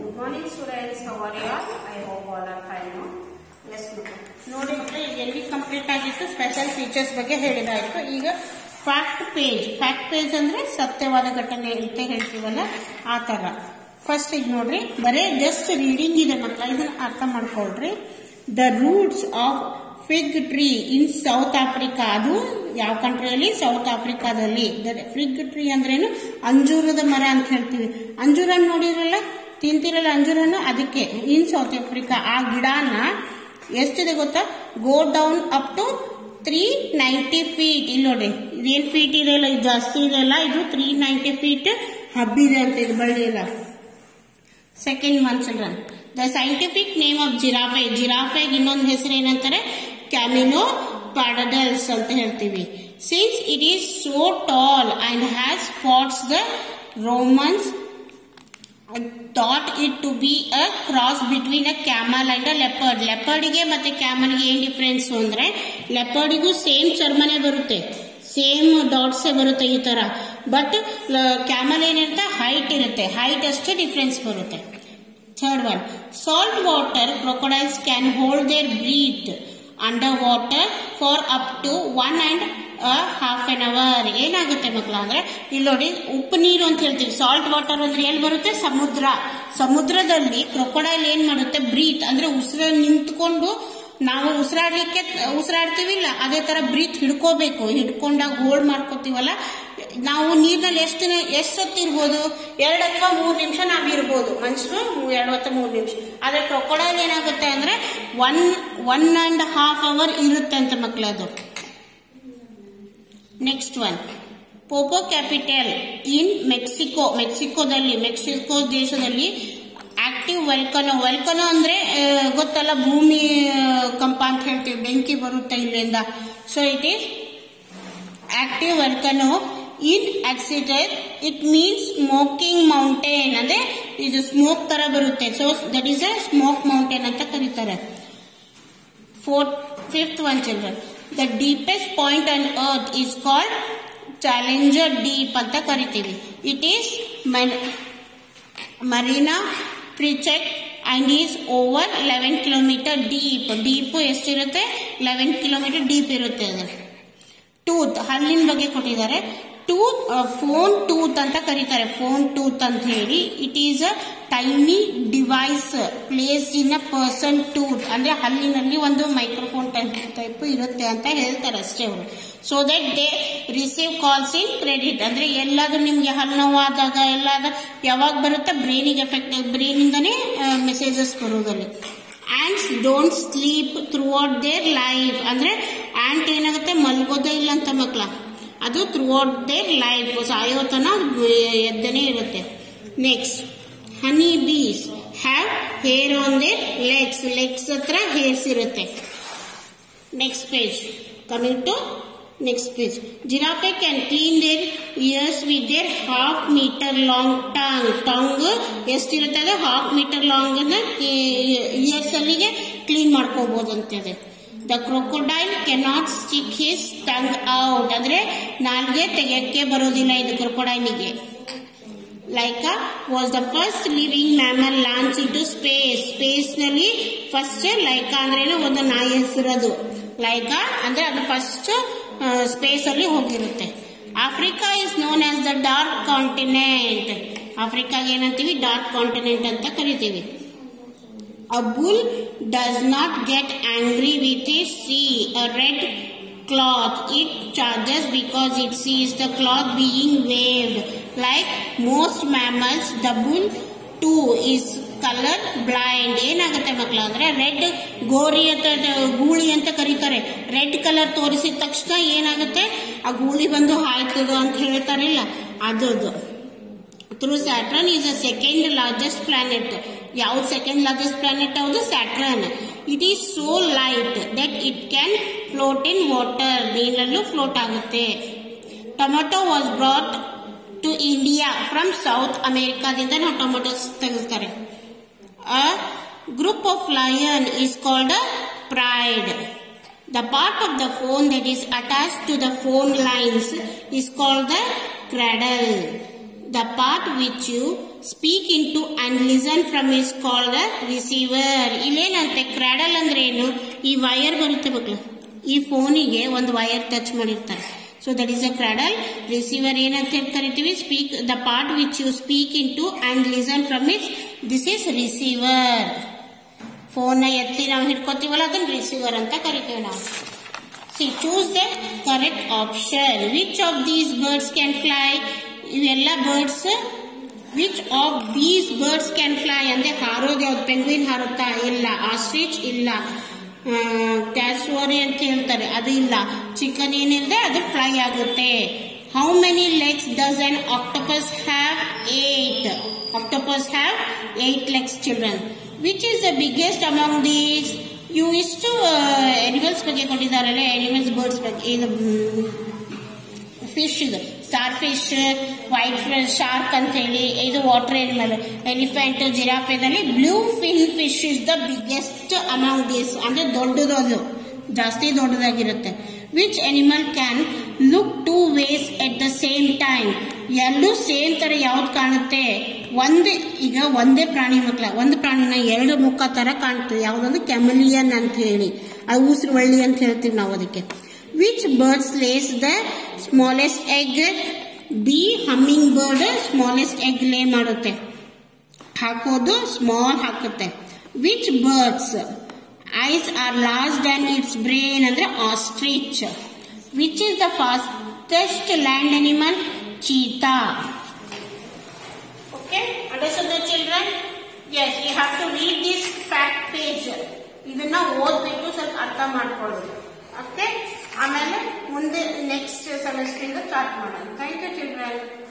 Good morning students, how are you all? I hope all are fine. no? Let's look. ನೋಡಿ ಮಕ್ಕಳೇ ಎಲ್ಲಿ complete ಆಗಿತ್ತು special features ಬಗ್ಗೆ ಹೇಳಿದಾಯ್ತು ಈಗ ಫ್ಯಾಕ್ಟ್ ಪೇಜ್ ಫ್ಯಾಕ್ಟ್ ಪೇಜ್ ಅಂದ್ರೆ ಸತ್ಯವಾದ ಘಟನೆ ಅಂತ ಹೇಳ್ತೀವಲ್ಲ ಆ ತರ ಫಸ್ಟ್ ಈಗ ನೋಡ್ರಿ ಬರೇ ಜಸ್ಟ್ ರೀಡಿಂಗ್ ಇದೆ ಮಕ್ಕಳ ಇದನ್ನ ಅರ್ಥ ಮಾಡ್ಕೊಳ್ರಿ the roots of fig tree in south Africa ಅದು ಯಾವ ಕಂಟ್ರಿಯಲ್ಲಿ ಸೌತ್ ಆಫ್ರಿಕಾದಲ್ಲಿ ಫಿಗ್ ಟ್ರೀ ಅಂದ್ರೇನು ಅಂಜೂರದ ಮರ ಅಂತ ಹೇಳ್ತೀವಿ ಅಂಜೂರ ನೋಡಿರಲ್ಲ ತಿಂತಿರಲ್ಲ ಅಂಜೂರನ್ನ ಅದಕ್ಕೆ ಇನ್ ಸೌತ್ ಆಫ್ರಿಕಾ ಆ ಗಿಡನ ಎಷ್ಟಿದೆ ಗೊತ್ತಾ go down up to three ninety feet ಇಲ್ಲಿ ನೋಡಿ ಇದೇನ್ ಫೀಟ್ ಇದೆಯಲ್ಲ ಇದು ಜಾಸ್ತಿ ಇದೆಯಲ್ಲ ಇದು ತ್ರೀ ನೈಂಟಿ ಫೀಟ್ ಹಬ್ಬಿದೆ ಅಂತ ಇದು ಬಳ್ಳಿ ಎಲ್ಲ second one children the scientific name of giraffe ಜಿರಾಫೆಗೆ ಇನ್ನೊಂದು ಹೆಸರು ಏನಂತಾರೆ ಕ್ಯಾಮಿನೋ ಪ್ಯಾಡಲ್ಸ್ ಅಂತ ಹೇಳ್ತೀವಿ since it is so tall and has spots the Romans thought it to be a cross between a camel and a leopard ಲೆಪರ್ಡ್ಗೆ ಮತ್ತೆ ಕ್ಯಾಮಲ್ಗೆ ಏನ್ ಡಿಫ್ರೆನ್ಸ್ ಅಂದ್ರೆ ಲೆಪರ್ಡಿಗೂ ಸೇಮ್ ಚರ್ಮನೆ ಬರುತ್ತೆ ಸೇಮ್ ಡಾಟ್ಸ್ ಬರುತ್ತೆ ಈ ತರ ಬಟ್ ಕ್ಯಾಮಲ್ ಏನಿರುತ್ತೆ ಹೈಟ್ ಇರುತ್ತೆ ಹೈಟ್ ಅಷ್ಟೇ ಡಿಫ್ರೆನ್ಸ್ ಬರುತ್ತೆ third one salt water crocodiles can hold their breath under water for up to one and half an hour ಏನಾಗುತ್ತೆ ಮಕ್ಕಳ ಅಂದ್ರೆ ಇಲ್ಲಿ ನೋಡಿ ಉಪ್ಪು ನೀರು ಅಂತ ಹೇಳ್ತೀವಿ ಸಾಲ್ಟ್ ವಾಟರ್ ಅಂದ್ರೆ ಎಲ್ಲಿ ಬರುತ್ತೆ ಸಮುದ್ರ ಸಮುದ್ರದಲ್ಲಿ ಕ್ರೊಕೊಡೈಲ್ ಏನ್ ಮಾಡುತ್ತೆ ಬ್ರೀತ್ ಅಂದ್ರೆ ಉಸಿರ ನಿಂತ್ಕೊಂಡು ನಾವು ಉಸಿರಾಡ್ಲಿಕ್ಕೆ ಉಸಿರಾಡ್ತೀವಿ ಇಲ್ಲ ಅದೇ ತರ ಬ್ರೀತ್ ಹಿಡ್ಕೋಬೇಕು ಹಿಡ್ಕೊಂಡಾಗ ಹೋಲ್ಡ್ ಮಾಡ್ಕೋತೀವಲ್ಲ ನಾವು ನೀರಿನಲ್ಲಿ ಎಷ್ಟು ಎಷ್ಟು ಹೊತ್ತು ಇರ್ಬೋದು ಎರಡು ಅಥವಾ ಮೂರು ನಿಮಿಷ ನಾವು ಇರ್ಬೋದು ಮನುಷ್ಯರು ಎರಡು ಅಥವಾ ಮೂರು ನಿಮಿಷ ಆದ್ರೆ ಕ್ರೊಕೊಡೈಲ್ ಏನಾಗುತ್ತೆ ಅಂದ್ರೆ one one and half hour ಇರುತ್ತೆ ಅಂತ ಮಕ್ಕಳದು next one Popo capital in Mexico ಮೆಕ್ಸಿಕೋದಲ್ಲಿ ಮೆಕ್ಸಿಕೋ ದೇಶದಲ್ಲಿ ಆಕ್ಟಿವ್ ವೆಲ್ಕನೋ ವೆಲ್ಕನೋ ಅಂದ್ರೆ ಆ, ಗೊತ್ತಲ್ಲ ಭೂಮಿ ಆ, ಕಂಪ ಅಂತ ಹೇಳ್ತೀವಿ ಬೆಂಕಿ ಬರುತ್ತೆ ಇಲ್ಲಿಂದ so it is active volcano in accident it means smoking mountain ಅಂದ್ರೆ ಇದು ಸ್ಮೋಕ್ ತರ ಬರುತ್ತೆ so that is a smoke mountain ಅಂತ ಕರೀತಾರೆ fourth fifth one children the deepest point on earth is called challenger deep ಅಂತ ಕರಿತೀವಿ it is Mariana ಪ್ರಿಚೆಕ್ and is over eleven kilometre deep deep ಎಷ್ಟಿರುತ್ತೆ ಲೆವೆನ್ ಕಿಲೋಮೀಟರ್ ಡೀಪ್ ಇರುತ್ತೆ ಅದು tooth ಹಲ್ಲಿನ ಬಗ್ಗೆ ಕೊಟ್ಟಿದ್ದಾರೆ ಟೂತ್ ಫೋನ್ ಟೂತ್ ಅಂತ ಕರೀತಾರೆ ಫೋನ್ ಟೂತ್ ಅಂತ ಹೇಳಿ it is a tiny device placed in a person tooth ಅಂದ್ರೆ ಹಲ್ಲಿನಲ್ಲಿ ಒಂದು ಮೈಕ್ರೋಫೋನ್ ಟೈಪ್ ಇರುತ್ತೆ ಅಂತ ಹೇಳ್ತಾರೆ ಅಷ್ಟೇ ಅವರು so that they receive calls in credit ಅಂದ್ರೆ ಎಲ್ಲಾದ್ರೂ ನಿಮ್ಗೆ ಹಲ್ಲು ನೋವಾದಾಗ ಎಲ್ಲಾದ ಯಾವಾಗ ಬರುತ್ತೆ ಬ್ರೈನಿಗೆ ಎಫೆಕ್ಟ್ ಬ್ರೈನಿಂದನೇ ಮೆಸೇಜಸ್ ಬರೋದಲ್ಲಿ ants don't sleep throughout their life ಅಂದ್ರೆ ಆಂಟ್ ಏನಾಗುತ್ತೆ ಮಲ್ಗೋದೇ ಇಲ್ಲ ಅಂತ ಮಕ್ಕಳ ಅದು ಥ್ರೂ ಔಟ್ ದೇರ್ ಲೈಫ್ ಸಾಯೋ ತನ ಅದು ಎದ್ದನೇ ಇರುತ್ತೆ next honey bees have hair on their legs legs ಹತ್ರ ಹೇರ್ಸ್ ಇರುತ್ತೆ next page coming to next page giraffe can clean their ears with their half metre long tongue tongue ಎಷ್ಟಿರುತ್ತೆ ಅದು half metre long ears ಅಲ್ಲಿಗೆ clean ಮಾಡ್ಕೋಬಹುದು ಅಂತದೆ the crocodile cannot stick his tongue out ಅಂದ್ರೆ ನಾಲ್ಗೆ ತೆಗೆಯಕ್ಕೆ ಬರೋದಿಲ್ಲ ಇದು ಕ್ರೊಕೊಡೈಲಿಗೆ Laika was the first living mammal launch into space space ನಲ್ಲಿ ಫಸ್ಟ್ ಲೈಕಾ ಅಂದ್ರೆ ಒಂದು ನಾಯಿ ಹೆಸರದು ಲೈಕಾ ಅಂದ್ರೆ ಅದು ಫಸ್ಟ್ ಸ್ಪೇಸ್ ಅಲ್ಲಿ ಹೋಗಿರುತ್ತೆ Africa is known as the dark continent ಆಫ್ರಿಕಾಗೆ ಏನಂತೀವಿ ಡಾರ್ಕ್ ಕಾಂಟಿನೆಂಟ್ ಅಂತ ಕರಿತೀವಿ A bull does not get angry with it see a red cloth. It charges because it sees the cloth being waved. Like most mammals, the bull too is colour blind ಏನಾಗುತ್ತೆ ಮಕ್ಕಳ ಅಂದ್ರೆ red ಗೋರಿ ಅಂತ ಗೂಳಿ ಅಂತ ಕರೀತಾರೆ red colour ತೋರಿಸಿದ ತಕ್ಷಣ ಏನಾಗುತ್ತೆ ಆ ಗೂಳಿ ಬಂದು ಹಾಯ್ತದ ಅಂತ ಹೇಳ್ತಾರಿಲ್ಲ ಅದದು through Saturn is a second largest planet ಯಾವ್ದು ಸೆಕೆಂಡ್ ಲಾರ್ಜೆಸ್ಟ್ ಪ್ಲಾನೆಟ್ ಯಾವುದು Saturn it is so light that it can float in water ನೀರಲ್ಲೂ ಫ್ಲೋಟ್ ಆಗುತ್ತೆ tomato was brought to India from south ಅಮೆರಿಕಾದಿಂದ ನಾವು ಟೊಮೆಟೊಸ್ ತೆಗೆಸ್ತಾರೆ a group of lion is called a pride The part of the phone that is attached to the phone lines is called the cradle. The part which you speak into and listen from is call the receiver ಇಲ್ಲೇನಂತೆ cradle ಅಂದ್ರೆ ಏನು ಈ wire ಬರುತ್ತೆ ಮಕ್ಕಳು ಈ ಫೋನಿಗೆ ಒಂದು wire touch ಮಾಡಿರ್ತಾರೆ so that is a cradle receiver ಏನಂತ ಹೇಳಿ ಕರಿತೀವಿ speak the part which you speak into and listen from it this is receiver ಫೋನ್ನ ಎತ್ತಿ ನಾವು ಹಿಡ್ಕೋತೀವಲ್ಲ ಅದನ್ನ ರಿಸೀವರ್ ಅಂತ ಕರಿತೀವಿ ನಾವು see choose the correct option which of these birds can fly ಇವೆಲ್ಲ birds which of these birds can fly ಅಂದ್ರೆ ಹಾರೋದು ಯಾವ್ದು ಪೆಂಗ್ವಿನ್ ಹಾರುತ್ತಾ ಇಲ್ಲ ಆಸ್ಟ್ರಿಚ್ ಇಲ್ಲ ಕ್ಯಾಸ್ವರಿ ಅಂತ ಹೇಳ್ತಾರೆ ಅದು ಇಲ್ಲ ಚಿಕನ್ ಏನಿದೆ ಅದು ಫ್ರೈ ಆಗುತ್ತೆ how many legs does an octopus have eight octopus have eight legs children which is the biggest among these ಇವು ಇಷ್ಟು ಎನಿಮಲ್ಸ್ ಬಗ್ಗೆ ಕೊಟ್ಟಿದ್ದಾರಲ್ಲ ಎನಿಮಲ್ಸ್ ಬರ್ಡ್ಸ್ ಬಗ್ಗೆ ಇದು ಫಿಶ್ ಇದು star fish white fish shark ಅಂತ ಹೇಳಿ ಇದು ವಾಟರ್ ಎನಿಮಲ್ ಎಲಿಫೆಂಟ್ ಜಿರಾಫೆದಲ್ಲಿ blue fin fish is the biggest among this ಅಂದ್ರೆ ದೊಡ್ಡದು ಅದು ಜಾಸ್ತಿ ದೊಡ್ಡದಾಗಿರುತ್ತೆ which animal can look two ways at the same time ಎರಡೂ ಸೇಮ್ ತರ ಯಾವ್ದು ಕಾಣುತ್ತೆ ಒಂದೇ ಈಗ ಒಂದೇ ಪ್ರಾಣಿ ಮಕ್ಕಳ ಒಂದು ಪ್ರಾಣಿನ ಎರಡು ಮುಖ ತರ ಕಾಣ್ತದೆ ಯಾವ್ದಂದ್ರೆ ಕೆಮಲಿಯನ್ ಅಂತ ಹೇಳಿ ಅದು ಉಸಿರು ಒಳ್ಳಿ ಅಂತ ಹೇಳ್ತೀವಿ ನಾವು ಅದಕ್ಕೆ which birds lays the smallest egg B humming bird smallest egg lay ಮಾಡುತ್ತೆ ಹಾಕೋದು ಸ್ಮಾಲ್ ಹಾಕುತ್ತೆ which birds eyes are larger than its brain ಅಂದ್ರೆ ostrich which is the fastest land animal cheetah okay understand the children yes you have to read this fact page ಇದನ್ನ ಓದ್ಬೇಕು ಸ್ವಲ್ಪ ಅರ್ಥ ಮಾಡ್ಕೊಳ್ಳೋದು okay ಆಮೇಲೆ ಮುಂದೆ ನೆಕ್ಸ್ಟ್ ಸೆಮಿಸ್ಟರ್ ಸ್ಟಾರ್ಟ್ ಮಾಡೋಣ thank you children